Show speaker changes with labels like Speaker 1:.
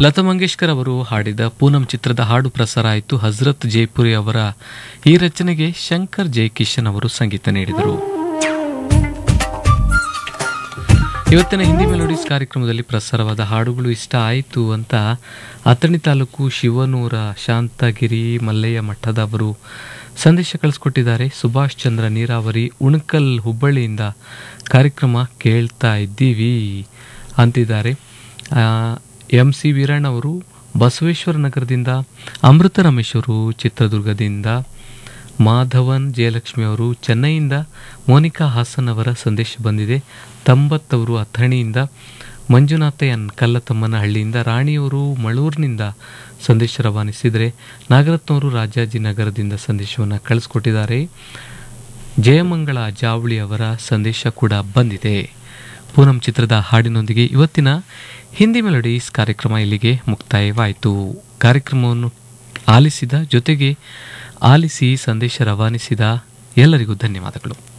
Speaker 1: ಲತಾ ಮಂಗೇಶ್ಕರ್ ಅವರು ಹಾಡಿದ ಪೂನಂ ಚಿತ್ರದ ಹಾಡು ಪ್ರಸಾರ ಆಯಿತು ಹಜರತ್ ಜೈಪುರಿ ಅವರ ಈ ರಚನೆಗೆ ಶಂಕರ್ ಜೈಕಿಶನ್ ಅವರು ಸಂಗೀತ ನೀಡಿದರು ಇವತ್ತಿನ ಹಿಂದಿ ಮೆಲೋಡೀಸ್ ಕಾರ್ಯಕ್ರಮದಲ್ಲಿ ಪ್ರಸಾರವಾದ ಹಾಡುಗಳು ಇಷ್ಟ ಆಯಿತು ಅಂತ ಅಥಣಿ ತಾಲೂಕು ಶಿವನೂರ ಶಾಂತಗಿರಿ ಮಲ್ಲಯ್ಯ ಮಠದವರು ಸಂದೇಶ ಕಳಿಸ್ಕೊಟ್ಟಿದ್ದಾರೆ ಸುಭಾಷ್ ಚಂದ್ರ ನೀರಾವರಿ ಉಣಕಲ್ ಹುಬ್ಬಳ್ಳಿಯಿಂದ ಕಾರ್ಯಕ್ರಮ ಕೇಳ್ತಾ ಇದ್ದೀವಿ ಅಂತಿದ್ದಾರೆ ಎಂ ಸಿ ವೀರಣ್ಣ ಅವರು ಬಸವೇಶ್ವರ ನಗರದಿಂದ ಅಮೃತ ರಮೇಶ್ ಅವರು ಚಿತ್ರದುರ್ಗದಿಂದ ಮಾಧವನ್ ಜಯಲಕ್ಷ್ಮಿ ಅವರು ಚೆನ್ನೈಯಿಂದ ಮೋನಿಕಾ ಹಾಸನ್ ಅವರ ಸಂದೇಶ ಬಂದಿದೆ ತಂಬತ್ತವರು ಅಥಣಿಯಿಂದ ಮಂಜುನಾಥ ಎನ್ ಕಲ್ಲತಮ್ಮನಹಳ್ಳಿಯಿಂದ ರಾಣಿಯವರು ಮಳೂರಿನಿಂದ ಸಂದೇಶ ರವಾನಿಸಿದರೆ ನಾಗರತ್ನವರು ರಾಜಾಜಿನಗರದಿಂದ ಸಂದೇಶವನ್ನು ಕಳಿಸ್ಕೊಟ್ಟಿದ್ದಾರೆ ಜಯಮಂಗಳ ಜಾವಳಿ ಅವರ ಸಂದೇಶ ಕೂಡ ಬಂದಿದೆ ಪೂನಂ ಚಿತ್ರದ ಹಾಡಿನೊಂದಿಗೆ ಇವತ್ತಿನ ಹಿಂದಿ ಮೆಲೋಡೀಸ್ ಕಾರ್ಯಕ್ರಮ ಇಲ್ಲಿಗೆ ಮುಕ್ತಾಯವಾಯಿತು ಕಾರ್ಯಕ್ರಮವನ್ನು ಆಲಿಸಿದ ಜೊತೆಗೆ ಆಲಿಸಿ ಸಂದೇಶ ರವಾನಿಸಿದ ಎಲ್ಲರಿಗೂ ಧನ್ಯವಾದಗಳು